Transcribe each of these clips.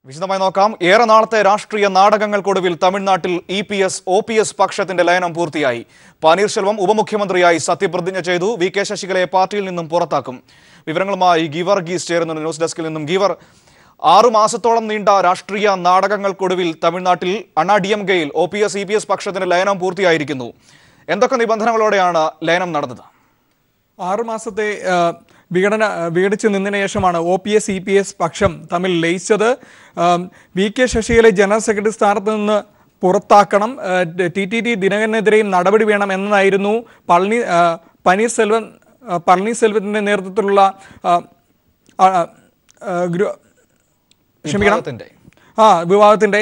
വിശദമായി നോക്കാം ഏറെ നാളത്തെ രാഷ്ട്രീയ നാടകങ്ങൾക്കൊടുവിൽ തമിഴ്നാട്ടിൽ E P S O P S പക്ഷത്തിന്റെ ലയനം പൂർത്തിയായി പനീർശെൽവം ഉപമുഖ്യമന്ത്രിയായി സത്യപ്രതിജ്ഞ ചെയ്തു വി കെ ശശികലയെ പാർട്ടിയിൽ നിന്നും പുറത്താക്കും വിവരങ്ങളുമായി ഗീവർ ഗീസ് ചേരുന്നുണ്ട് ന്യൂസ് ഡെസ്കിൽ നിന്നും ഗീവർ ആറു മാസത്തോളം നീണ്ട രാഷ്ട്രീയ നാടകങ്ങൾക്കൊടുവിൽ തമിഴ്നാട്ടിൽ അണ്ണാ ഡി എം കെയിൽ O P S E P S പക്ഷത്തിന്റെ ലയനം പൂർത്തിയായിരിക്കുന്നു എന്തൊക്കെ നിബന്ധനകളോടെയാണ് ലയനം നടന്നത് ആറു മാസത്തെ ആ, വിഘടന വിഘടിച്ചു നിന്നതിന് ശേഷമാണ് O P S E P S പക്ഷം തമ്മിൽ ലയിച്ചത് ആം, വി കെ ശശികലെ ജനറൽ സെക്രട്ടറി സ്ഥാനത്ത് നിന്ന് പുറത്താക്കണം ആ, ടി ടി ടി ദിനകരനെതിരെയും നടപടി വേണം എന്നതായിരുന്നു പളനി ആ, പനീർസെൽവം ആ, പളനിസെൽവത്തിന്റെ നേതൃത്വത്തിലുള്ള ആ, ആ, ആ, ഗ്രൂ ക്ഷമിക്കണം വിഭാഗത്തിന്റെ. ആ വിവാഹത്തിൻ്റെ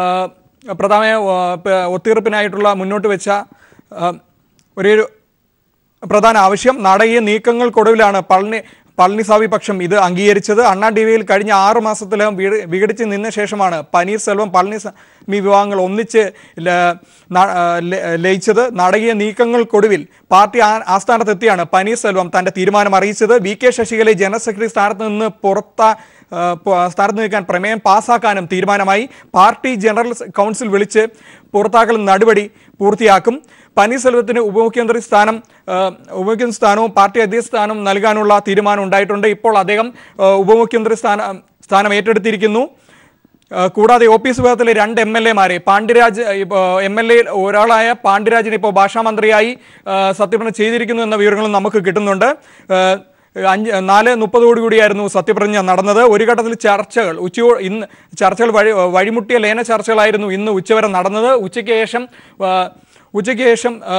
പ്രധാന ആ, പ- ഒത്തീർപ്പിനായിട്ടുള്ള മുന്നോട്ട് വെച്ച ആ, ഒരേ ഒരു പ്രധാന ആവശ്യം നാടകീയ നീക്കങ്ങൾക്കൊടുവിലാണ് പളനി പളനിസ്വാമി പക്ഷം ഇത് അംഗീകരിച്ചത് അണ്ണാ ഡി വിയിൽ കഴിഞ്ഞ ആറ് മാസത്തിലും വീട് വിഘടിച്ച് നിന്ന ശേഷമാണ് പനീർസെൽവം പളനിസ്വാമി വിവാഹങ്ങൾ ഒന്നിച്ച് ല- ന- ആ, ല- ലയിച്ചത് നാടകീയ നീക്കങ്ങൾക്കൊടുവിൽ പാർട്ടി ആ- ആസ്ഥാനത്തെത്തിയാണ് പനീർസെൽവം തന്റെ തീരുമാനം അറിയിച്ചത് വി കെ ശശികലെ ജനറൽ സെക്രട്ടറി സ്ഥാനത്ത് നിന്ന് പുറത്ത ആ, പ- സ്ഥാനത്ത് നിൽക്കാൻ പ്രമേയം പാസ്സാക്കാനും തീരുമാനമായി പാർട്ടി ജനറൽ കൗൺസിൽ വിളിച്ച് പുറത്താക്കൽ നടപടി പൂർത്തിയാക്കും പനീർസെൽവത്തിന് ഉപമുഖ്യമന്ത്രി സ്ഥാനം ആ, ഉപമുഖ്യമന്ത്രി സ്ഥാനവും പാർട്ടി അധ്യക്ഷ സ്ഥാനവും നൽകാനുള്ള തീരുമാനം ഉണ്ടായിട്ടുണ്ട് ഇപ്പോൾ അദ്ദേഹം ആ, ഉപമുഖ്യമന്ത്രി സ്ഥാനം സ്ഥാനം ഏറ്റെടുത്തിരിക്കുന്നു ആ, കൂടാതെ ഒ പി എസ് വിഭാഗത്തിലെ രണ്ട് എം എൽ എമാരെ പാണ്ഡ്യരാജ് എം എൽ എ ഒരാളായ പാണ്ഡ്യരാജിനെ ഇപ്പോൾ ഭാഷാമന്ത്രിയായി ആ, സത്യപ്രതിജ്ഞ ചെയ്തിരിക്കുന്നു എന്ന വിവരങ്ങളും നമുക്ക് കിട്ടുന്നുണ്ട് ആ, അഞ്ച് നാല് മുപ്പതോടുകൂടിയായിരുന്നു സത്യപ്രതിജ്ഞ നടന്നത് ഒരു ഘട്ടത്തിൽ ചർച്ചകൾ ഉച്ച ഇന്ന് ചർച്ചകൾ വഴി വഴിമുട്ടിയ ലയന ചർച്ചകളായിരുന്നു ഇന്ന് ഉച്ചവരെ നടന്നത് ഉച്ചയ്ക്ക് ശേഷം ആ, ഉച്ചയ്ക്ക് ശേഷം ആ,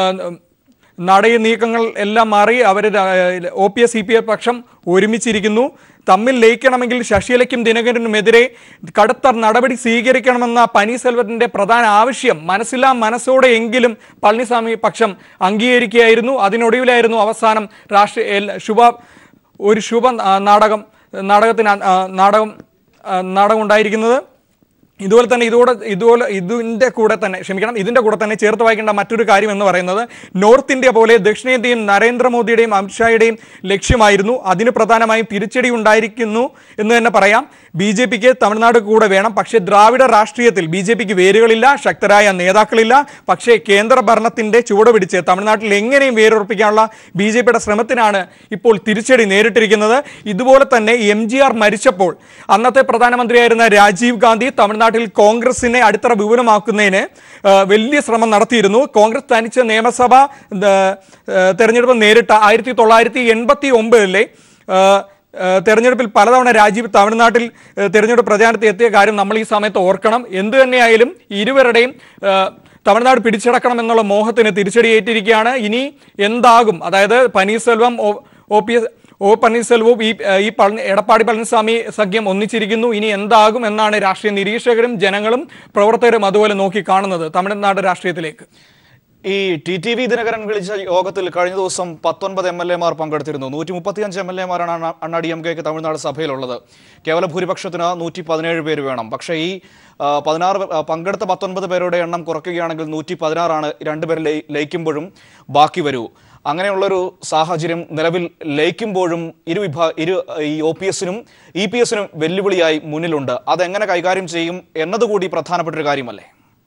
നടയ നീക്കങ്ങൾ എല്ലാം മാറി അവർ O P S C P F പക്ഷം ഒരുമിച്ചിരിക്കുന്നു തമ്മിൽ ലയിക്കണമെങ്കിൽ ശശികലയ്ക്കും ദിനകരനുമെതിരെ കടുത്ത നടപടി സ്വീകരിക്കണമെന്ന പനീർസെൽവത്തിന്റെ പ്രധാന ആവശ്യം മനസ്സില്ലാ മനസ്സോടെ എങ്കിലും പളനിസ്വാമി പക്ഷം അംഗീകരിക്കുകയായിരുന്നു അതിനൊടുവിലായിരുന്നു അവസാനം രാഷ്ട്രീയ എൽ- ശുഭ ഒരു ശുഭ ആ, നാടകം നാടകത്തിന് ആ, നാടകം ആ, നാടകം ഉണ്ടായിരിക്കുന്നത് ഇതുപോലെ തന്നെ ഇതുകൂടെ ഇതുപോലെ ഇതിൻ്റെ കൂടെ തന്നെ ക്ഷമിക്കണം ഇതിൻ്റെ കൂടെ തന്നെ ചേർത്ത് വായിക്കേണ്ട മറ്റൊരു കാര്യം എന്ന് പറയുന്നത് നോർത്ത് ഇന്ത്യ പോലെ ദക്ഷിണേന്ത്യയും നരേന്ദ്രമോദിയുടെയും അമിത്ഷായുടെയും ലക്ഷ്യമായിരുന്നു അതിന് പ്രധാനമായും തിരിച്ചടി ഉണ്ടായിരിക്കുന്നു എന്ന് തന്നെ പറയാം ബി ജെ പിക്ക് തമിഴ്നാട് കൂടെ വേണം പക്ഷേ ദ്രാവിഡ രാഷ്ട്രീയത്തിൽ ബി ജെ പിക്ക് വേരുകളില്ല ശക്തരായ നേതാക്കളില്ല പക്ഷേ കേന്ദ്ര ഭരണത്തിന്റെ ചുവട് പിടിച്ച് തമിഴ്നാട്ടിൽ എങ്ങനെയും വേരുറപ്പിക്കാനുള്ള ബി ജെ പിയുടെ ശ്രമത്തിനാണ് ഇപ്പോൾ തിരിച്ചടി നേരിട്ടിരിക്കുന്നത് ഇതുപോലെ തന്നെ എം ജി ആർ മരിച്ചപ്പോൾ അന്നത്തെ പ്രധാനമന്ത്രിയായിരുന്ന രാജീവ് ഗാന്ധി തമിഴ്നാട്ടിൽ കോൺഗ്രസിനെ അടിത്തറ വിപുലമാക്കുന്നതിന് ആ, വലിയ ശ്രമം നടത്തിയിരുന്നു കോൺഗ്രസ് തനിച്ച് നിയമസഭ ആ, തെരഞ്ഞെടുപ്പ് നേരിട്ട ആയിരത്തി തൊള്ളായിരത്തി എൺപത്തി ഒമ്പതിലെ തെരഞ്ഞെടുപ്പിൽ പലതവണ രാജീവ് തമിഴ്നാട്ടിൽ ആ, തെരഞ്ഞെടുപ്പ് പ്രചാരണത്തിൽ എത്തിയ കാര്യം നമ്മൾ ഈ സമയത്ത് ഓർക്കണം എന്തു തന്നെയായാലും ഇരുവരുടെയും ആ, തമിഴ്നാട് പിടിച്ചടക്കണം എന്നുള്ള മോഹത്തിന് തിരിച്ചടിയേറ്റിരിക്കുകയാണ് ഇനി എന്താകും അതായത് Panneerselvam O- O P S O പന്നീർസെൽവവും ഈ ഈ പളനി എടപ്പാടി പളനിസ്വാമി സഖ്യം ഒന്നിച്ചിരിക്കുന്നു ഇനി എന്താകും എന്നാണ് രാഷ്ട്രീയ നിരീക്ഷകരും ജനങ്ങളും പ്രവർത്തകരും അതുപോലെ നോക്കി കാണുന്നത് തമിഴ്നാട് രാഷ്ട്രീയത്തിലേക്ക് ഈ ടി ടി വി ദിനകരൻ വിളിച്ച യോഗത്തിൽ കഴിഞ്ഞ ദിവസം പത്തൊൻപത് എം എൽ എമാർ പങ്കെടുത്തിരുന്നു നൂറ്റി മുപ്പത്തിയഞ്ച് എം എൽ എമാരാണ് അണ്ണ- അണ്ണാ ഡി എം കെക്ക് തമിഴ്നാട് സഭയിലുള്ളത് കേവല ഭൂരിപക്ഷത്തിന് നൂറ്റി പതിനേഴ് പേര് വേണം പക്ഷേ ഈ ആ, പതിനാറ് പേ- ആ, പങ്കെടുത്ത പത്തൊൻപത് പേരുടെ എണ്ണം കുറയ്ക്കുകയാണെങ്കിൽ നൂറ്റി പതിനാറാണ് രണ്ടുപേർ ലയി- ലയിക്കുമ്പോഴും ബാക്കി വരൂ അങ്ങനെയുള്ളൊരു സാഹചര്യം നിലവിൽ ലയിക്കുമ്പോഴും ഇരു വിഭാ ഇരു ഈ ഒ പി എസിനും ഇ പി എസിനും വെല്ലുവിളിയായി മുന്നിലുണ്ട് അതെങ്ങനെ കൈകാര്യം ചെയ്യും എന്നതുകൂടി പ്രധാനപ്പെട്ട ഒരു കാര്യമല്ലേ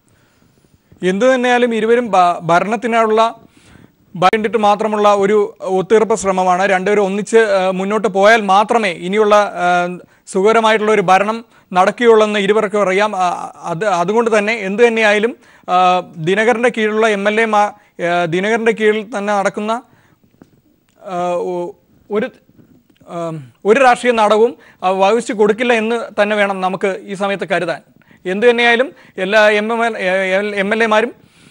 എന്തു തന്നെയാലും ഇരുവരും ഭ- ഭരണത്തിനുള്ള വേണ്ടിയിട്ട് മാത്രമുള്ള ഒരു ഒത്തീർപ്പ് ശ്രമമാണ് രണ്ടുപേരും ഒന്നിച്ച് ആ, മുന്നോട്ട് പോയാൽ മാത്രമേ ഇനിയുള്ള ആ, സുഖകരമായിട്ടുള്ള ഒരു ഭരണം നടക്കുകയുള്ളൂ എന്ന് ഇരുവർക്കും അറിയാം ആ, അത് അതുകൊണ്ട് തന്നെ എന്തു തന്നെയായാലും ആ, ദിനകരൻ്റെ കീഴിലുള്ള എം എൽ എമാർ ദിനകരൻ്റെ കീഴിൽ തന്നെ നടക്കുന്ന ആ, ഒ- ഒരു ആ, ഒരു രാഷ്ട്രീയ നാടകവും ആ, വഹിച്ചു കൊടുക്കില്ല എന്ന് തന്നെ വേണം നമുക്ക് ഈ സമയത്ത് കരുതാൻ എന്തു തന്നെയായാലും എല്ലാ M M L M L എമാരും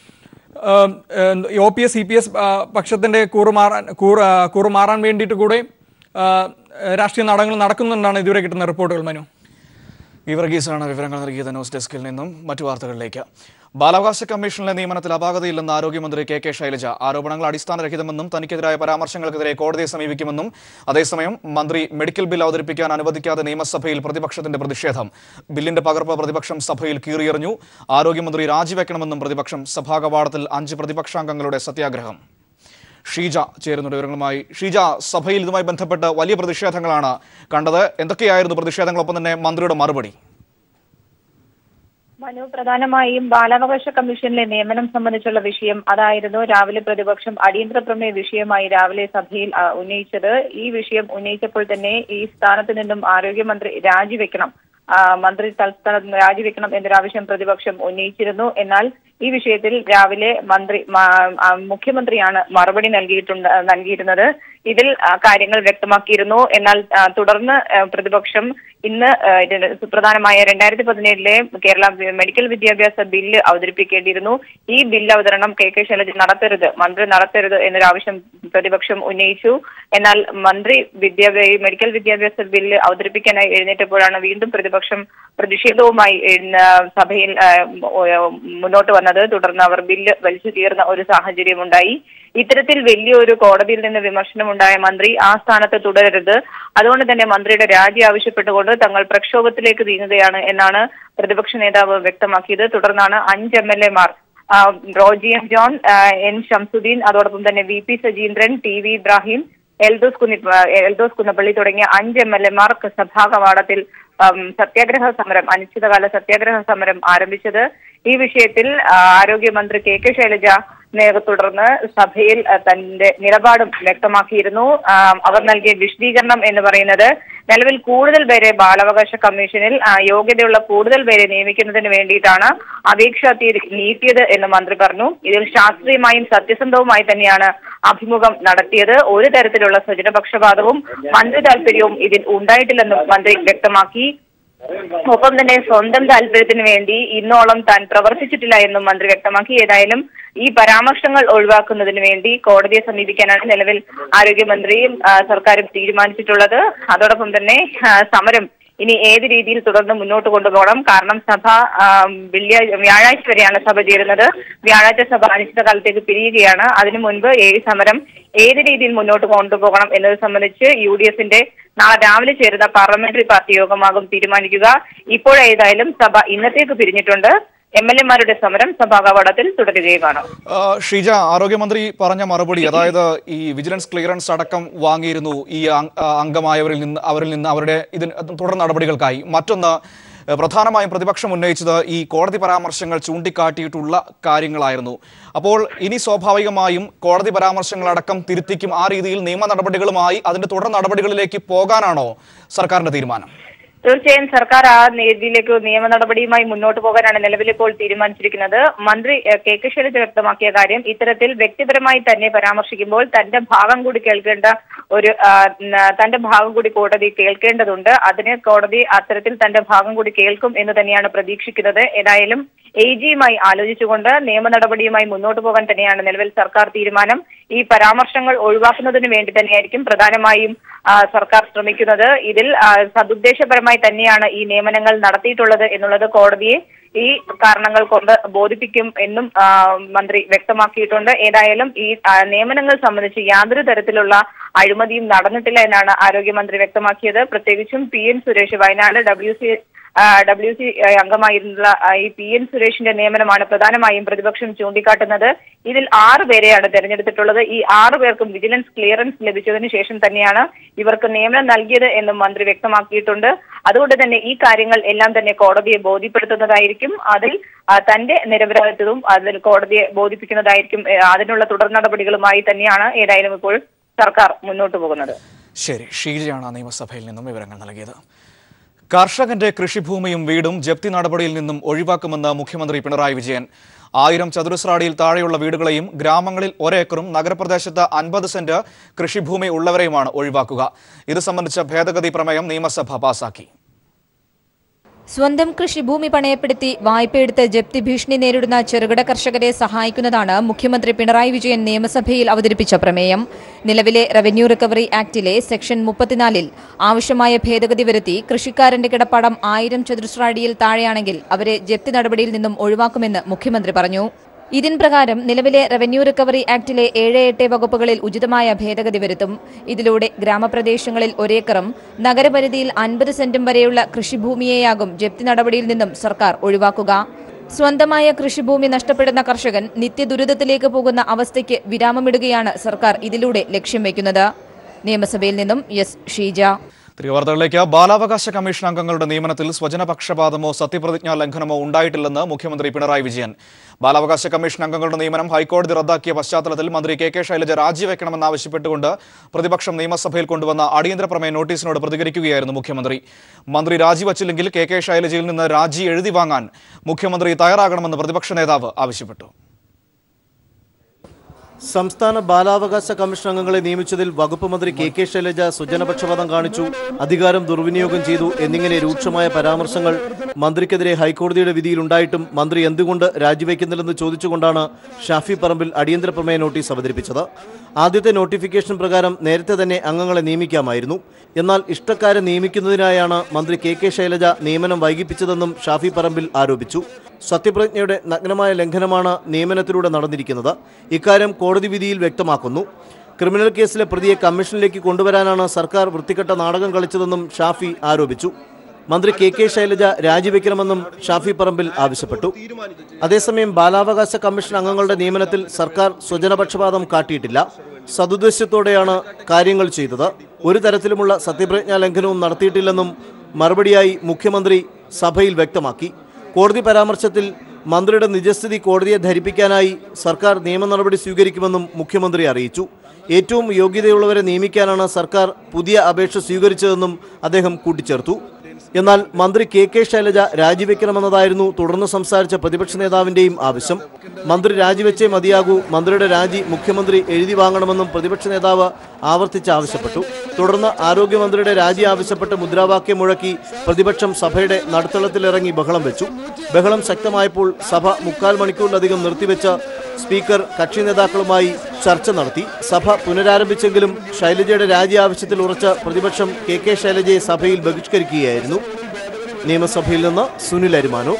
O P S C P S പക്ഷത്തിൻ്റെ കൂറുമാറാൻ കൂറ് ആ, കൂറുമാറാൻ വേണ്ടിയിട്ട് കൂടെ ആ, രാഷ്ട്രീയ നാടകങ്ങൾ നടക്കുന്നുണ്ടെന്നാണ് ഇതുവരെ കിട്ടുന്ന റിപ്പോർട്ടുകൾ മനു ഈ വർഗീസാണ് വിവരങ്ങൾ നൽകിയത് ന്യൂസ് ഡെസ്കിൽ നിന്നും മറ്റു വാർത്തകളിലേക്ക് ബാലാവകാശ കമ്മീഷനിലെ നിയമനത്തിൽ അപാകതയില്ലെന്ന് ആരോഗ്യമന്ത്രി കെ കെ ശൈലജ ആരോപണങ്ങൾ അടിസ്ഥാനരഹിതമെന്നും തനിക്കെതിരായ പരാമർശങ്ങൾക്കെതിരെ കോടതിയെ സമീപിക്കുമെന്നും അതേസമയം മന്ത്രി മെഡിക്കൽ ബിൽ അവതരിപ്പിക്കാൻ അനുവദിക്കാതെ നിയമസഭയിൽ പ്രതിപക്ഷത്തിന്റെ പ്രതിഷേധം ബില്ലിന്റെ പകർപ്പ് പ്രതിപക്ഷം സഭയിൽ കീറിയെറിഞ്ഞു ആരോഗ്യമന്ത്രി രാജിവെക്കണമെന്നും പ്രതിപക്ഷം സഭാ കവാടത്തിൽ അഞ്ച് പ്രതിപക്ഷാംഗങ്ങളുടെ സത്യാഗ്രഹം ഷീജ ചേരുന്നുണ്ട് വിവരങ്ങളുമായി ഷീജ സഭയിൽ ഇതുമായി ബന്ധപ്പെട്ട് വലിയ പ്രതിഷേധങ്ങളാണ് കണ്ടത് എന്തൊക്കെയായിരുന്നു പ്രതിഷേധങ്ങളൊപ്പം തന്നെ മന്ത്രിയുടെ മറുപടി മനു പ്രധാനമായും ബാലാവകാശ കമ്മീഷനിലെ നിയമനം സംബന്ധിച്ചുള്ള വിഷയം അതായിരുന്നു രാവിലെ പ്രതിപക്ഷം അടിയന്തര പ്രമേയ വിഷയമായി രാവിലെ സഭയിൽ ആ, ഉന്നയിച്ചത് ഈ വിഷയം ഉന്നയിച്ചപ്പോൾ തന്നെ ഈ സ്ഥാനത്ത് നിന്നും ആരോഗ്യമന്ത്രി രാജിവെക്കണം ആ, മന്ത്രി തൽസ്ഥാനത്ത് നിന്ന് രാജിവെക്കണം എന്നൊരാവശ്യം പ്രതിപക്ഷം ഉന്നയിച്ചിരുന്നു എന്നാൽ ഈ വിഷയത്തിൽ രാവിലെ മന്ത്രി മ- ആ, മുഖ്യമന്ത്രിയാണ് മറുപടി നൽകിയിട്ടുണ്ട് നൽകിയിരുന്നത് ഇതിൽ ആ, കാര്യങ്ങൾ വ്യക്തമാക്കിയിരുന്നു എന്നാൽ ആ, തുടർന്ന് ആ, പ്രതിപക്ഷം ഇന്ന് ആ, ഇതിന് സുപ്രധാനമായ രണ്ടായിരത്തി പതിനേഴിലെ കേരള മെഡിക്കൽ വിദ്യാഭ്യാസ ബില്ല് അവതരിപ്പിക്കേണ്ടിയിരുന്നു ഈ ബില്ല് അവതരണം കെ കെ ശൈലജ നടത്തരുത് മന്ത്രി നടത്തരുത് എന്നൊരാവശ്യം പ്രതിപക്ഷം ഉന്നയിച്ചു എന്നാൽ മന്ത്രി വിദ്യാഭ്യാസ മെഡിക്കൽ വിദ്യാഭ്യാസ ബില്ല് അവതരിപ്പിക്കാനായി എഴുന്നേറ്റപ്പോഴാണ് വീണ്ടും പ്രതിപക്ഷം പ്രതിഷേധവുമായി എഴുന്ന- സഭയിൽ ആ, മുന്നോട്ട് വന്നത് തുടർന്ന് അവർ ബില്ല് വലിച്ചു തീർന്ന ഒരു സാഹചര്യമുണ്ടായി ഇത്തരത്തിൽ വലിയൊരു കോടതിയിൽ നിന്ന് വിമർശനമുണ്ടായ മന്ത്രി ആ സ്ഥാനത്ത് തുടരരുത് അതുകൊണ്ട് തന്നെ മന്ത്രിയുടെ രാജി ആവശ്യപ്പെട്ടുകൊണ്ട് തങ്ങൾ പ്രക്ഷോഭത്തിലേക്ക് നീങ്ങുകയാണ് എന്നാണ് പ്രതിപക്ഷ നേതാവ് വ്യക്തമാക്കിയത് തുടർന്നാണ് അഞ്ച് എം എൽ എമാർ റോജി എം ജോൺ ആ, എൻ ഷംസുദ്ദീൻ അതോടൊപ്പം തന്നെ V P Sajeendran T V Ibrahim Eldhose കുന്നി എൽദോസ് കുന്നപ്പള്ളി തുടങ്ങിയ അഞ്ച് എം എൽ എമാർ സഭാ കവാടത്തിൽ ഉം, സത്യാഗ്രഹ സമരം അനിശ്ചിതകാല സത്യാഗ്രഹ സമരം ആരംഭിച്ചത് ഈ വിഷയത്തിൽ ആ, ആരോഗ്യമന്ത്രി കെ കെ ശൈലജ നേരെ തുടർന്ന് സഭയിൽ ആ, തന്റെ നിലപാടും വ്യക്തമാക്കിയിരുന്നു ആ, അവർ നൽകിയ വിശദീകരണം എന്ന് പറയുന്നത് നിലവിൽ കൂടുതൽ പേരെ ബാലാവകാശ കമ്മീഷനിൽ ആ, യോഗ്യതയുള്ള കൂടുതൽ പേരെ നിയമിക്കുന്നതിന് വേണ്ടിയിട്ടാണ് അപേക്ഷാ തീയതി നീട്ടിയത് എന്ന് മന്ത്രി പറഞ്ഞു ഇതിൽ ശാസ്ത്രീയമായും സത്യസന്ധവുമായി തന്നെയാണ് അഭിമുഖം നടത്തിയത് ഒരു തരത്തിലുള്ള സ്വജനപക്ഷപാതവും മന്ത്രി താല്പര്യവും ഇതിൽ ഉണ്ടായിട്ടില്ലെന്നും മന്ത്രി വ്യക്തമാക്കി ഒപ്പം തന്നെ സ്വന്തം താല്പര്യത്തിന് വേണ്ടി ഇന്നോളം താൻ പ്രവർത്തിച്ചിട്ടില്ല എന്നും മന്ത്രി വ്യക്തമാക്കി ഏതായാലും ഈ പരാമർശങ്ങൾ ഒഴിവാക്കുന്നതിന് വേണ്ടി കോടതിയെ സമീപിക്കാനാണ് നിലവിൽ ആരോഗ്യമന്ത്രിയും ആ, സർക്കാരും തീരുമാനിച്ചിട്ടുള്ളത് അതോടൊപ്പം തന്നെ ആ, സമരം ഇനി ഏത് രീതിയിൽ തുടർന്ന് മുന്നോട്ട് കൊണ്ടുപോകണം കാരണം സഭ ആ, വെള്ളിയാഴ്ച വ്യാഴാഴ്ച വരെയാണ് സഭ ചേരുന്നത് വ്യാഴാഴ്ച സഭ അനിശ്ചിതകാലത്തേക്ക് പിരിയുകയാണ് അതിനു മുൻപ് ഈ സമരം ഏത് രീതിയിൽ മുന്നോട്ട് കൊണ്ടുപോകണം എന്നത് സംബന്ധിച്ച് യു ഡി എഫിന്റെ നാളെ രാവിലെ ചേരുന്ന പാർലമെന്ററി പാർട്ടി യോഗമാകും തീരുമാനിക്കുക ഇപ്പോഴേതായാലും സഭ ഇന്നത്തേക്ക് പിരിഞ്ഞിട്ടുണ്ട് എം എൽ എമാരുടെ സമരം സഭാ കവാടത്തിൽ തുടരുകയുമാണ് ആ, ഷീജ ആരോഗ്യമന്ത്രി പറഞ്ഞ മറുപടി അതായത് ഈ വിജിലൻസ് ക്ലിയറൻസ് അടക്കം വാങ്ങിയിരുന്നു ഈ അംഗ- ആ, അംഗമായവരിൽ നിന്ന് അവരിൽ നിന്ന് അവരുടെ ഇതിന് തുടർ നടപടികൾക്കായി മറ്റൊന്ന് ഏഹ്, പ്രധാനമായും പ്രതിപക്ഷം ഉന്നയിച്ചത് ഈ കോടതി പരാമർശങ്ങൾ ചൂണ്ടിക്കാട്ടിയിട്ടുള്ള കാര്യങ്ങളായിരുന്നു അപ്പോൾ ഇനി സ്വാഭാവികമായും കോടതി പരാമർശങ്ങളടക്കം തിരുത്തിക്കും ആ രീതിയിൽ നിയമ നടപടികളുമായി അതിന്റെ തുടർ നടപടികളിലേക്ക് പോകാനാണോ സർക്കാരിന്റെ തീരുമാനം തീർച്ചയായും സർക്കാർ ആ രീതിയിലേക്ക് നിയമ നടപടിയുമായി മുന്നോട്ട് പോകാനാണ് നിലവിൽ ഇപ്പോൾ തീരുമാനിച്ചിരിക്കുന്നത് മന്ത്രി എ, കെ കെ ശൈലജ വ്യക്തമാക്കിയ കാര്യം ഇത്തരത്തിൽ വ്യക്തിപരമായി തന്നെ പരാമർശിക്കുമ്പോൾ തന്റെ ഭാഗം കൂടി കേൾക്കേണ്ട ഒരു ആ, ന- തന്റെ ഭാഗം കൂടി കോടതി കേൾക്കേണ്ടതുണ്ട് അതിന് കോടതി അത്തരത്തിൽ തന്റെ ഭാഗം കൂടി കേൾക്കും എന്ന് തന്നെയാണ് പ്രതീക്ഷിക്കുന്നത് ഏതായാലും എ ജിയുമായി ആലോചിച്ചുകൊണ്ട് നിയമ നടപടിയുമായി മുന്നോട്ട് പോകാൻ തന്നെയാണ് നിലവിൽ സർക്കാർ തീരുമാനം ഈ പരാമർശങ്ങൾ ഒഴിവാക്കുന്നതിന് വേണ്ടി തന്നെയായിരിക്കും പ്രധാനമായും ആ, സർക്കാർ ശ്രമിക്കുന്നത് ഇതിൽ ആ, സതുദ്ദേശപരമായി തന്നെയാണ് ഈ നിയമനങ്ങൾ നടത്തിയിട്ടുള്ളത് എന്നുള്ളത് കോടതിയെ ഈ കാരണങ്ങൾ കൊണ്ട് ബോധിപ്പിക്കും എന്നും ആ, മന്ത്രി വ്യക്തമാക്കിയിട്ടുണ്ട് ഏതായാലും ഈ ആ, നിയമനങ്ങൾ സംബന്ധിച്ച് യാതൊരു തരത്തിലുള്ള അഴിമതിയും നടന്നിട്ടില്ല എന്നാണ് ആരോഗ്യമന്ത്രി വ്യക്തമാക്കിയത് പ്രത്യേകിച്ചും P N Suresh Wayanad W C W C അംഗമായിരുന്ന ആ, ഈ പി എൻ സുരേഷിന്റെ നിയമനമാണ് പ്രധാനമായും പ്രതിപക്ഷം ചൂണ്ടിക്കാട്ടുന്നത് ഇതിൽ ആറ് പേരെയാണ് തെരഞ്ഞെടുത്തിട്ടുള്ളത് ഈ ആറ് പേർക്കും വിജിലൻസ് ക്ലിയറൻസ് ലഭിച്ചതിന് ശേഷം തന്നെയാണ് ഇവർക്ക് നിയമനം നൽകിയത് എന്നും മന്ത്രി വ്യക്തമാക്കിയിട്ടുണ്ട് അതുകൊണ്ട് തന്നെ ഈ കാര്യങ്ങൾ എല്ലാം തന്നെ കോടതിയെ ബോധ്യപ്പെടുത്തുന്നതായിരിക്കും അതിൽ ആ, തന്റെ നിരപരാധിത്വവും അതിൽ കോടതിയെ ബോധിപ്പിക്കുന്നതായിരിക്കും ഏ, അതിനുള്ള തുടർ നടപടികളുമായി തന്നെയാണ് ഏതായാലും ഇപ്പോൾ സർക്കാർ മുന്നോട്ട് പോകുന്നത് ശരി ഷീജയാണ് നിയമസഭയിൽ നിന്നും വിവരങ്ങൾ നൽകിയത് കർഷകന്റെ കൃഷിഭൂമിയും വീടും ജപ്തി നടപടിയിൽ നിന്നും ഒഴിവാക്കുമെന്ന് മുഖ്യമന്ത്രി പിണറായി വിജയൻ ആയിരം ചതുരശ്രാടിയിൽ താഴെയുള്ള വീടുകളെയും ഗ്രാമങ്ങളിൽ ഒരേക്കറും നഗരപ്രദേശത്ത് അൻപത് സെന്റ് കൃഷിഭൂമി ഉള്ളവരെയുമാണ് ഒഴിവാക്കുക ഇത് സംബന്ധിച്ച ഭേദഗതി പ്രമേയം നിയമസഭ പാസാക്കി സ്വന്തം കൃഷിഭൂമി പണയപ്പെടുത്തി വായ്പയെടുത്ത് ജപ്തി ഭീഷണി നേരിടുന്ന ചെറുകിട കർഷകരെ സഹായിക്കുന്നതാണ് മുഖ്യമന്ത്രി പിണറായി വിജയൻ നിയമസഭയിൽ അവതരിപ്പിച്ച പ്രമേയം നിലവിലെ റവന്യൂ റിക്കവറി ആക്ടിലെ സെക്ഷൻ മുപ്പത്തിനാലിൽ ആവശ്യമായ ഭേദഗതി വരുത്തി കൃഷിക്കാരന്റെ കിടപ്പാടം ആയിരം ചതുരശ്രാടിയിൽ താഴെയാണെങ്കിൽ അവരെ ജപ്തി നടപടിയിൽ നിന്നും ഒഴിവാക്കുമെന്ന് മുഖ്യമന്ത്രി പറഞ്ഞു ഇതിൻ പ്രകാരം നിലവിലെ റവന്യൂ റിക്കവറി ആക്ടിലെ ഏഴ് എട്ട് വകുപ്പുകളിൽ ഉചിതമായ ഭേദഗതി വരുത്തും ഇതിലൂടെ ഗ്രാമപ്രദേശങ്ങളിൽ ഒരേക്കറും നഗരപരിധിയിൽ അൻപത് സെന്റും വരെയുള്ള കൃഷിഭൂമിയെയാകും ജപ്തി നടപടിയിൽ നിന്നും സർക്കാർ ഒഴിവാക്കുക സ്വന്തമായ കൃഷിഭൂമി നഷ്ടപ്പെടുന്ന കർഷകൻ നിത്യദുരിതത്തിലേക്ക് പോകുന്ന അവസ്ഥയ്ക്ക് വിരാമമിടുകയാണ് സർക്കാർ ഇതിലൂടെ ലക്ഷ്യം വയ്ക്കുന്നത് നിയമസഭയിൽ നിന്നും എസ് ഷീജ തിരികെ വാർത്തകളിലേക്ക് ബാലാവകാശ കമ്മീഷൻ അംഗങ്ങളുടെ നിയമനത്തിൽ സ്വജനപക്ഷപാതമോ സത്യപ്രതിജ്ഞാ ലംഘനമോ ഉണ്ടായിട്ടില്ലെന്ന് മുഖ്യമന്ത്രി പിണറായി വിജയൻ ബാലാവകാശ കമ്മീഷൻ അംഗങ്ങളുടെ നിയമനം ഹൈക്കോടതി റദ്ദാക്കിയ പശ്ചാത്തലത്തിൽ മന്ത്രി കെ കെ ശൈലജ രാജിവെക്കണമെന്നാവശ്യപ്പെട്ടുകൊണ്ട് പ്രതിപക്ഷം നിയമസഭയിൽ കൊണ്ടുവന്ന അടിയന്തര പ്രമേയ നോട്ടീസിനോട് പ്രതികരിക്കുകയായിരുന്നു മുഖ്യമന്ത്രി മന്ത്രി രാജിവച്ചില്ലെങ്കിൽ കെ കെ ശൈലജയിൽ നിന്ന് രാജി എഴുതി വാങ്ങാൻ മുഖ്യമന്ത്രി തയ്യാറാകണമെന്ന് പ്രതിപക്ഷ നേതാവ് ആവശ്യപ്പെട്ടു സംസ്ഥാന ബാലാവകാശ കമ്മീഷൻ അംഗങ്ങളെ നിയമിച്ചതിൽ വകുപ്പ് മന്ത്രി കെ കെ ശൈലജ സുജനപക്ഷപാതം കാണിച്ചു അധികാരം ദുർവിനിയോഗം ചെയ്തു എന്നിങ്ങനെ രൂക്ഷമായ പരാമർശങ്ങൾ മന്ത്രിക്കെതിരെ ഹൈക്കോടതിയുടെ വിധിയിലുണ്ടായിട്ടും മന്ത്രി എന്തുകൊണ്ട് രാജിവെക്കുന്നില്ലെന്ന് ചോദിച്ചുകൊണ്ടാണ് ഷാഫി പറമ്പിൽ അടിയന്തര പ്രമേയ നോട്ടീസ് അവതരിപ്പിച്ചത് ആദ്യത്തെ നോട്ടിഫിക്കേഷൻ പ്രകാരം നേരത്തെ തന്നെ അംഗങ്ങളെ നിയമിക്കാമായിരുന്നു എന്നാൽ ഇഷ്ടക്കാരെ നിയമിക്കുന്നതിനായാണ് മന്ത്രി കെ കെ ശൈലജ നിയമനം വൈകിപ്പിച്ചതെന്നും ഷാഫി പറമ്പിൽ ആരോപിച്ചു സത്യപ്രതിജ്ഞയുടെ നഗ്നമായ ലംഘനമാണ് നിയമനത്തിലൂടെ നടന്നിരിക്കുന്നത് ഇക്കാര്യം കോടതി വിധിയിൽ വ്യക്തമാക്കുന്നു ക്രിമിനൽ കേസിലെ പ്രതിയെ കമ്മീഷനിലേക്ക് കൊണ്ടുവരാനാണ് സർക്കാർ വൃത്തികെട്ട നാടകം കളിച്ചതെന്നും ഷാഫി ആരോപിച്ചു മന്ത്രി കെ കെ ശൈലജ രാജിവെക്കണമെന്നും ഷാഫി പറമ്പിൽ ആവശ്യപ്പെട്ടു അതേസമയം ബാലാവകാശ കമ്മീഷൻ അംഗങ്ങളുടെ നിയമനത്തിൽ സർക്കാർ സ്വജനപക്ഷപാതം കാട്ടിയിട്ടില്ല സതുദ്ദേശത്തോടെയാണ് കാര്യങ്ങൾ ചെയ്തത് ഒരു തരത്തിലുമുള്ള സത്യപ്രതിജ്ഞാ ലംഘനവും നടത്തിയിട്ടില്ലെന്നും മറുപടിയായി മുഖ്യമന്ത്രി സഭയിൽ വ്യക്തമാക്കി കോടതി പരാമർശത്തിൽ മന്ത്രിയുടെ നിജസ്ഥിതി കോടതിയെ ധരിപ്പിക്കാനായി സർക്കാർ നിയമ നടപടി സ്വീകരിക്കുമെന്നും മുഖ്യമന്ത്രി അറിയിച്ചു ഏറ്റവും യോഗ്യതയുള്ളവരെ നിയമിക്കാനാണ് സർക്കാർ പുതിയ അപേക്ഷ സ്വീകരിച്ചതെന്നും അദ്ദേഹം കൂട്ടിച്ചേർത്തു എന്നാൽ മന്ത്രി കെ കെ ശൈലജ രാജിവെക്കണമെന്നതായിരുന്നു തുടർന്ന് സംസാരിച്ച പ്രതിപക്ഷ നേതാവിന്റെയും ആവശ്യം മന്ത്രി രാജിവെച്ചേ മതിയാകൂ മന്ത്രിയുടെ രാജി മുഖ്യമന്ത്രി എഴുതി വാങ്ങണമെന്നും പ്രതിപക്ഷ നേതാവ് ആവർത്തിച്ച് ആവശ്യപ്പെട്ടു തുടർന്ന് ആരോഗ്യമന്ത്രിയുടെ രാജി ആവശ്യപ്പെട്ട് മുദ്രാവാക്യം മുഴക്കി പ്രതിപക്ഷം സഭയുടെ നടുത്തളത്തിലിറങ്ങി ബഹളം വെച്ചു ബഹളം ശക്തമായപ്പോൾ സഭ മുക്കാൽ മണിക്കൂറിലധികം നിർത്തിവെച്ച സ്പീക്കർ കക്ഷി നേതാക്കളുമായി ചർച്ച നടത്തി സഭ പുനരാരംഭിച്ചെങ്കിലും ശൈലജയുടെ രാജി ആവശ്യത്തിൽ ഉറച്ച പ്രതിപക്ഷം കെ കെ ശൈലജയെ സഭയിൽ ബഹിഷ്കരിക്കുകയായിരുന്നു നിയമസഭയിൽ നിന്ന് Sunil Arimanoor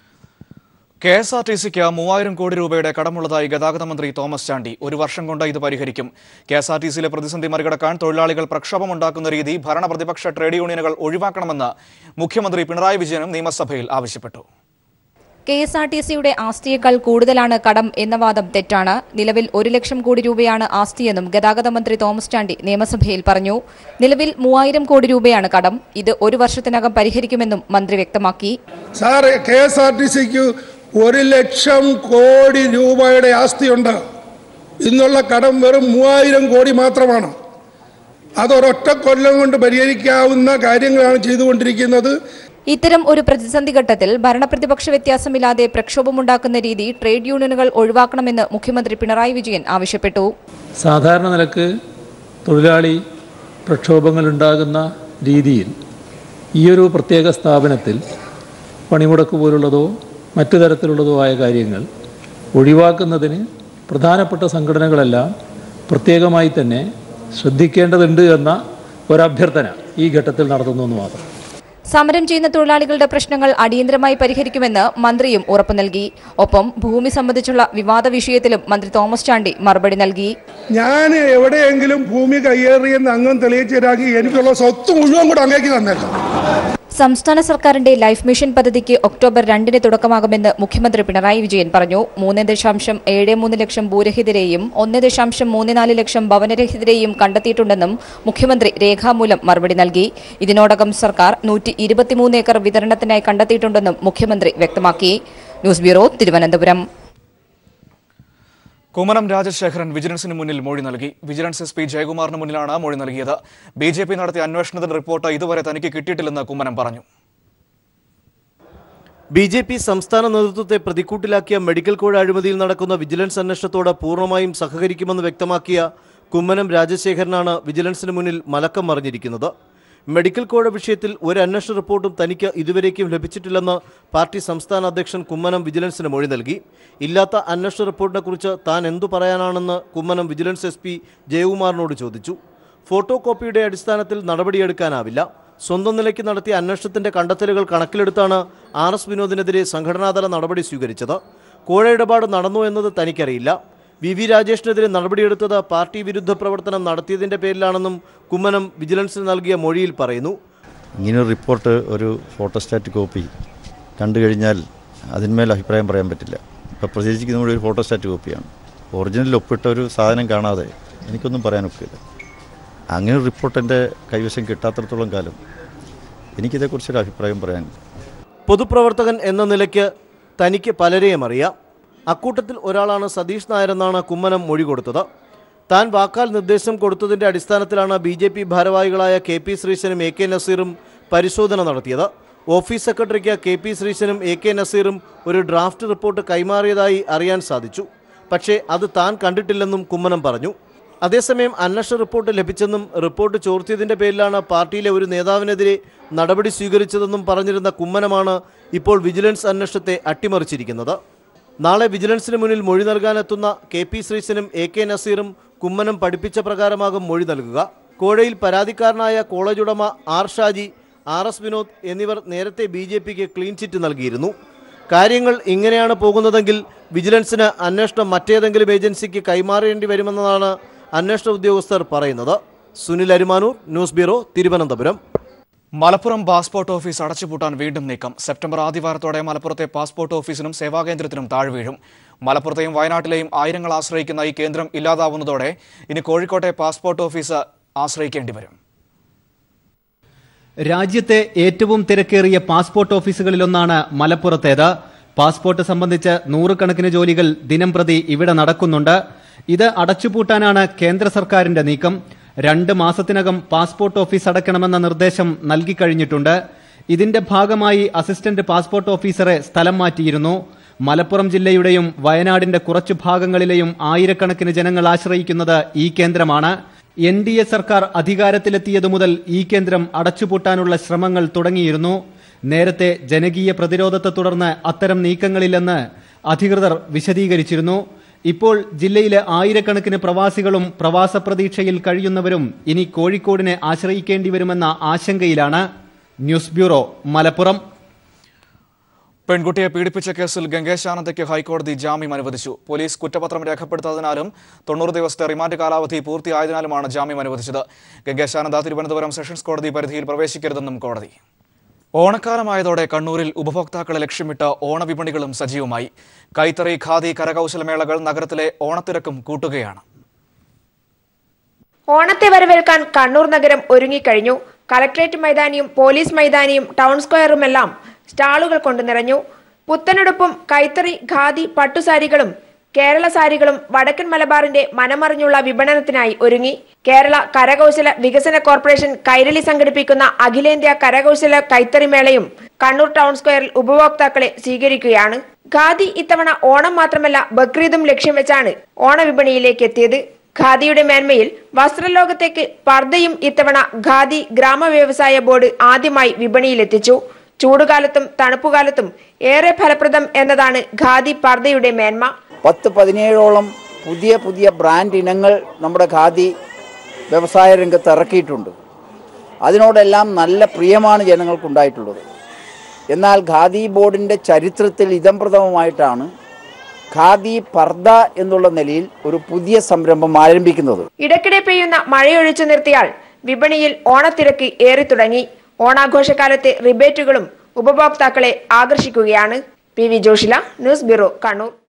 K S R T സിക്ക് മൂവായിരം കോടി രൂപയുടെ കടമുള്ളതായി ഗതാഗത മന്ത്രി തോമസ് ചാണ്ടി ഒരു വർഷം കൊണ്ട് ഇത് പരിഹരിക്കും കെ എസ് ആർ ടി സിയിലെ പ്രതിസന്ധി മറികടക്കാൻ തൊഴിലാളികൾ പ്രക്ഷോഭമുണ്ടാക്കുന്ന രീതി ഭരണ പ്രതിപക്ഷ ട്രേഡ് യൂണിയനുകൾ ഒഴിവാക്കണമെന്ന് മുഖ്യമന്ത്രി പിണറായി വിജയനും നിയമസഭയിൽ ആവശ്യപ്പെട്ടു കെ എസ് ആർ ടി സിയുടെ ആസ്തിയേക്കാൾ കൂടുതലാണ് കടം എന്ന വാദം തെറ്റാണ് നിലവിൽ ഒരു ലക്ഷം കോടി രൂപയാണ് ആസ്തിയെന്നും ഗതാഗത മന്ത്രി തോമസ് ചാണ്ടി നിയമസഭയിൽ പറഞ്ഞു നിലവിൽ മൂവായിരം കോടി രൂപയാണ് കടം ഇത് ഒരു വർഷത്തിനകം പരിഹരിക്കുമെന്നും മന്ത്രി വ്യക്തമാക്കി sir K S R T സിക്ക് ഒരു ലക്ഷം കോടി രൂപയുടെ ആസ്തിയുണ്ട് ഇന്നുള്ള കടം വെറും മൂവായിരം കോടി മാത്രമാണ് അതൊരൊറ്റ കൊല്ലം കൊണ്ട് പരിഹരിക്കാവുന്ന കാര്യങ്ങളാണ് ചെയ്തുകൊണ്ടിരിക്കുന്നത് ഇത്തരം ഒരു പ്രതിസന്ധി ഘട്ടത്തിൽ ഭരണപ്രതിപക്ഷ വ്യത്യാസമില്ലാതെ പ്രക്ഷോഭമുണ്ടാക്കുന്ന രീതി ട്രേഡ് യൂണിയനുകൾ ഒഴിവാക്കണമെന്ന് മുഖ്യമന്ത്രി പിണറായി വിജയൻ ആവശ്യപ്പെട്ടു സാധാരണ നിലക്ക് തൊഴിലാളി പ്രക്ഷോഭങ്ങൾ ഉണ്ടാകുന്ന രീതിയിൽ ഈയൊരു പ്രത്യേക സ്ഥാപനത്തിൽ പണിമുടക്ക് പോലുള്ളതോ മറ്റു തരത്തിലുള്ളതോ ആയ കാര്യങ്ങൾ ഒഴിവാക്കുന്നതിന് പ്രധാനപ്പെട്ട സംഘടനകളെല്ലാം പ്രത്യേകമായി തന്നെ ശ്രദ്ധിക്കേണ്ടതുണ്ട് എന്ന ഒരഭ്യർത്ഥന ഈ ഘട്ടത്തിൽ നടത്തുന്നു എന്ന് മാത്രം സമരം ചെയ്യുന്ന തൊഴിലാളികളുടെ പ്രശ്നങ്ങൾ അടിയന്തരമായി പരിഹരിക്കുമെന്ന് മന്ത്രിയും ഉറപ്പു നൽകി ഒപ്പം ഭൂമി സംബന്ധിച്ചുള്ള വിവാദ വിഷയത്തിലും മന്ത്രി തോമസ് ചാണ്ടി മറുപടി നൽകി ഞാൻ എവിടെയെങ്കിലും ഭൂമി കയ്യേറിയെന്ന് അങ്ങും തെളിയിച്ചു തരാമെങ്കിൽ എനിക്കുള്ള സ്വത്ത് മുഴുവൻ കൂടെ അങ്ങേക്ക് തന്നേക്കാം സംസ്ഥാന സർക്കാരിന്റെ ലൈഫ് മിഷൻ പദ്ധതിക്ക് ഒക്ടോബർ രണ്ടിന് തുടക്കമാകുമെന്ന് മുഖ്യമന്ത്രി പിണറായി വിജയൻ പറഞ്ഞു മൂന്ന് ദശാംശം ഏഴ് മൂന്ന് ലക്ഷം ഭൂരഹിതരെയും ഒന്ന് ദശാംശം മൂന്ന് നാല് ലക്ഷം ഭവനരഹിതരെയും കണ്ടെത്തിയിട്ടുണ്ടെന്നും മുഖ്യമന്ത്രി രേഖാമൂലം മറുപടി നൽകി ഇതിനോടകം സർക്കാർ നൂറ്റി ഇരുപത്തിമൂന്ന് ഏക്കർ വിതരണത്തിനായി കണ്ടെത്തിയിട്ടുണ്ടെന്നും മുഖ്യമന്ത്രി വ്യക്തമാക്കി ന്യൂസ് ബ്യൂറോ തിരുവനന്തപുരം കുമ്മനം രാജശേഖരൻ വിജിലൻസിന് മുന്നിൽ മൊഴി നൽകി വിജിലൻസ് എസ് പി ജയകുമാറിന് മുന്നിലാണ് മൊഴി നൽകിയത് ബി ജെ പി നടത്തിയ അന്വേഷണത്തിന്റെ റിപ്പോർട്ട് ഇതുവരെ തനിക്ക് കിട്ടിയിട്ടില്ലെന്ന് കുമ്മനം പറഞ്ഞു ബി ജെ പി സംസ്ഥാന നേതൃത്വത്തെ പ്രതിക്കൂട്ടിലാക്കിയ മെഡിക്കൽ കോഴ അഴിമതിയിൽ നടക്കുന്ന വിജിലൻസ് അന്വേഷണത്തോട് പൂർണ്ണമായും സഹകരിക്കുമെന്ന് വ്യക്തമാക്കിയ കുമ്മനം രാജശേഖരനാണ് വിജിലൻസിന് മുന്നിൽ മലക്കം മറിഞ്ഞിരിക്കുന്നത് മെഡിക്കൽ കോഴ വിഷയത്തിൽ ഒരു അന്വേഷണ റിപ്പോർട്ടും തനിക്ക് ഇതുവരേക്കും ലഭിച്ചിട്ടില്ലെന്ന് പാർട്ടി സംസ്ഥാന അധ്യക്ഷൻ കുമ്മനം വിജിലൻസിന് മൊഴി നൽകി ഇല്ലാത്ത അന്വേഷണ റിപ്പോർട്ടിനെക്കുറിച്ച് താൻ എന്തു പറയാനാണെന്ന് കുമ്മനം വിജിലൻസ് എസ് പി ജയകുമാറിനോട് ചോദിച്ചു ഫോട്ടോ കോപ്പിയുടെ അടിസ്ഥാനത്തിൽ നടപടിയെടുക്കാനാവില്ല സ്വന്തം നിലയ്ക്ക് നടത്തിയ അന്വേഷണത്തിന്റെ കണ്ടെത്തലുകൾ കണക്കിലെടുത്താണ് ആർ എസ് വിനോദിനെതിരെ സംഘടനാതല നടപടി സ്വീകരിച്ചത് കോഴ ഇടപാട് നടന്നു എന്നത് തനിക്കറിയില്ല വി വി രാജേഷിനെതിരെ നടപടിയെടുത്തത് പാർട്ടി വിരുദ്ധ പ്രവർത്തനം നടത്തിയതിന്റെ പേരിലാണെന്നും കുമ്മനം വിജിലൻസിന് നൽകിയ മൊഴിയിൽ പറയുന്നു ഇങ്ങനൊരു റിപ്പോർട്ട് ഒരു ഫോട്ടോസ്റ്റാറ്റ് കോപ്പി കണ്ടു കഴിഞ്ഞാൽ അതിന്മേൽ അഭിപ്രായം പറയാൻ പറ്റില്ല ഇപ്പോൾ പ്രചരിച്ചിരിക്കുന്ന കൂടി ഒരു ഫോട്ടോസ്റ്റാറ്റ് കോപ്പിയാണ് ഒറിജിനൽ ഒപ്പിട്ട ഒരു സാധനം കാണാതെ എനിക്കൊന്നും പറയാൻ ഒക്കില്ല അങ്ങനെ ഒരു റിപ്പോർട്ട് എൻ്റെ കൈവശം കിട്ടാത്തിടത്തോളം കാലം എനിക്കിതേക്കുറിച്ചൊരു അഭിപ്രായം പറയാൻ പൊതുപ്രവർത്തകൻ എന്ന നിലയ്ക്ക് തനിക്ക് പലരെയും അറിയാം അക്കൂട്ടത്തിൽ ഒരാളാണ് സതീഷ് നായരെന്നാണ് കുമ്മനം മൊഴി കൊടുത്തത് താൻ വാക്കാൽ നിർദ്ദേശം കൊടുത്തതിന്റെ അടിസ്ഥാനത്തിലാണ് ബി ജെ പി ഭാരവാഹികളായ കെ പി ശ്രീശനും എ കെ നസീറും പരിശോധന നടത്തിയത് ഓഫീസ് സെക്രട്ടറിക്ക് കെ പി ശ്രീശനും എ കെ നസീറും ഒരു ഡ്രാഫ്റ്റ് റിപ്പോർട്ട് കൈമാറിയതായി അറിയാൻ സാധിച്ചു പക്ഷേ അത് താൻ കണ്ടിട്ടില്ലെന്നും കുമ്മനം പറഞ്ഞു അതേസമയം അന്വേഷണ റിപ്പോർട്ട് ലഭിച്ചെന്നും റിപ്പോർട്ട് ചോർത്തിയതിന്റെ പേരിലാണ് പാർട്ടിയിലെ ഒരു നേതാവിനെതിരെ നടപടി സ്വീകരിച്ചതെന്നും പറഞ്ഞിരുന്ന കുമ്മനമാണ് ഇപ്പോൾ വിജിലൻസ് അന്വേഷണത്തെ അട്ടിമറിച്ചിരിക്കുന്നത് നാളെ വിജിലൻസിന് മുന്നിൽ മൊഴി നൽകാനെത്തുന്ന കെ പി ശ്രീശനും എ കെ നസീറും കുമ്മനം പഠിപ്പിച്ച പ്രകാരമാകും മൊഴി നൽകുക കോഴയിൽ പരാതിക്കാരനായ കോളേജ് ഉടമ R Shaji R S Vinod എന്നിവർ നേരത്തെ ബി ജെ പിക്ക് ക്ലീൻ ചിറ്റ് നൽകിയിരുന്നു കാര്യങ്ങൾ ഇങ്ങനെയാണ് പോകുന്നതെങ്കിൽ വിജിലൻസിന് അന്വേഷണം മറ്റേതെങ്കിലും ഏജൻസിക്ക് കൈമാറേണ്ടി വരുമെന്നതാണ് അന്വേഷണ ഉദ്യോഗസ്ഥർ പറയുന്നത് Sunil Arimanoor news bureau Thiruvananthapuram Malappuram passport office അടച്ചുപൂട്ടാൻ വീണ്ടും നീക്കം സെപ്റ്റംബർ ആദ്യവാരത്തോടെ മലപ്പുറത്തെ പാസ്പോർട്ട് ഓഫീസിനും സേവാകേന്ദ്രത്തിനും താഴ്വീഴും മലപ്പുറത്തെയും വയനാട്ടിലെയും ആയിരങ്ങൾ ആശ്രയിക്കുന്ന ഈ കേന്ദ്രം ഇല്ലാതാവുന്നതോടെ ഇനി കോഴിക്കോട്ടെ പാസ്പോർട്ട് ഓഫീസ് ആശ്രയിക്കേണ്ടി വരും രാജ്യത്തെ ഏറ്റവും തിരക്കേറിയ പാസ്പോർട്ട് ഓഫീസുകളിലൊന്നാണ് മലപ്പുറത്തേത് പാസ്പോർട്ട് സംബന്ധിച്ച് നൂറുകണക്കിന് ജോലികൾ ദിനം പ്രതി ഇവിടെ നടക്കുന്നുണ്ട് ഇത് അടച്ചുപൂട്ടാനാണ് കേന്ദ്ര സർക്കാരിന്റെ നീക്കം രണ്ട് മാസത്തിനകം പാസ്പോർട്ട് ഓഫീസ് അടയ്ക്കണമെന്ന നിർദ്ദേശം നൽകിക്കഴിഞ്ഞിട്ടുണ്ട് ഇതിന്റെ ഭാഗമായി അസിസ്റ്റന്റ് പാസ്പോർട്ട് ഓഫീസറെ സ്ഥലം മാറ്റിയിരുന്നു മലപ്പുറം ജില്ലയുടെയും വയനാടിന്റെ കുറച്ചു ഭാഗങ്ങളിലെയും ആയിരക്കണക്കിന് ജനങ്ങൾ ആശ്രയിക്കുന്നത് ഈ കേന്ദ്രമാണ് എൻ ഡി എ സർക്കാർ അധികാരത്തിലെത്തിയതു മുതൽ ഈ കേന്ദ്രം അടച്ചുപൂട്ടാനുള്ള ശ്രമങ്ങൾ തുടങ്ങിയിരുന്നു നേരത്തെ ജനകീയ പ്രതിരോധത്തെ തുടർന്ന് അത്തരം നീക്കങ്ങളില്ലെന്ന് അധികൃതർ വിശദീകരിച്ചിരുന്നു ഇപ്പോൾ ജില്ലയിലെ ആയിരക്കണക്കിന് പ്രവാസികളും പ്രവാസ പ്രതീക്ഷയിൽ കഴിയുന്നവരും ഇനി കോഴിക്കോടിനെ ആശ്രയിക്കേണ്ടി വരുമെന്ന ആശങ്കയിലാണ് ന്യൂസ് ബ്യൂറോ മലപ്പുറം പെൺകുട്ടിയെ പീഡിപ്പിച്ച കേസിൽ ഗംഗേശാനന്ദയ്ക്ക് ഹൈക്കോടതി ജാമ്യം അനുവദിച്ചു പോലീസ് കുറ്റപത്രം രേഖപ്പെടുത്താതിനാലും തൊണ്ണൂറ് ദിവസത്തെ റിമാൻഡ് കാലാവധി പൂർത്തിയായതിനാലുമാണ് ജാമ്യം അനുവദിച്ചത് ഗംഗേശാനന്ദ തിരുവനന്തപുരം സെഷൻസ് കോടതി പരിധിയിൽ പ്രവേശിക്കരുതെന്നും കോടതി ഓണക്കാലമായതോടെ കണ്ണൂരിൽ ഉപഭോക്താക്കളെ ലക്ഷ്യമിട്ട് ഓണവിപണികളും സജീവമായി കൈത്തറി ഖാദി കരകൗശലമേളകൾ നഗരത്തിലെ ഓണത്തിരക്കും കൂട്ടുകയാണ് ഓണത്തെ വരവേൽക്കാൻ കണ്ണൂർ നഗരം ഒരുങ്ങിക്കഴിഞ്ഞു കലക്ട്രേറ്റ് മൈതാനിയും പോലീസ് മൈതാനിയും ടൗൺ സ്ക്വയറുമെല്ലാം സ്റ്റാളുകൾ കൊണ്ട് നിറഞ്ഞു പുത്തനെടുപ്പും കൈത്തറി ഖാദി പട്ടുസാരികളും കേരള സാരികളും വടക്കൻ മലബാറിന്റെ മനമറിഞ്ഞുള്ള വിപണനത്തിനായി ഒരുങ്ങി കേരള കരകൗശല വികസന കോർപ്പറേഷൻ കൈരളി സംഘടിപ്പിക്കുന്ന അഖിലേന്ത്യാ കരകൗശല കൈത്തറി മേളയും കണ്ണൂർ ടൗൺ സ്ക്വയറിൽ ഉപഭോക്താക്കളെ സ്വീകരിക്കുകയാണ് ഖാദി ഇത്തവണ ഓണം മാത്രമല്ല ബക്രീദും ലക്ഷ്യം വെച്ചാണ് ഓണവിപണിയിലേക്ക് എത്തിയത് ഖാദിയുടെ മേന്മയിൽ വസ്ത്രലോകത്തേക്ക് പർദ്ദയും ഇത്തവണ ഖാദി ഗ്രാമ വ്യവസായ ബോർഡ് ആദ്യമായി വിപണിയിലെത്തിച്ചു ചൂടുകാലത്തും തണുപ്പുകാലത്തും ഏറെ ഫലപ്രദം എന്നതാണ് ഖാദി പർദ്ദയുടെ മേന്മ പത്ത് പതിനേഴോളം പുതിയ പുതിയ ബ്രാൻഡ് ഇനങ്ങൾ നമ്മുടെ ഖാദി വ്യവസായ രംഗത്ത് ഇറക്കിയിട്ടുണ്ട് അതിനോടെല്ലാം നല്ല പ്രിയമാണ് ജനങ്ങൾക്കുണ്ടായിട്ടുള്ളത് എന്നാൽ ഖാദി ബോർഡിൻ്റെ ചരിത്രത്തിൽ ഇതം പ്രഥമമായിട്ടാണ് ഖാദി പർദ എന്നുള്ള നിലയിൽ ഒരു പുതിയ സംരംഭം ആരംഭിക്കുന്നത് ഇടയ്ക്കിടെ പെയ്യുന്ന മഴയൊഴിച്ചു നിർത്തിയാൽ വിപണിയിൽ ഓണത്തിരക്ക് ഏറി തുടങ്ങി ഓണാഘോഷകാലത്തെ റിബേറ്റുകളും ഉപഭോക്താക്കളെ ആകർഷിക്കുകയാണ് P V Joshila news bureau Kannur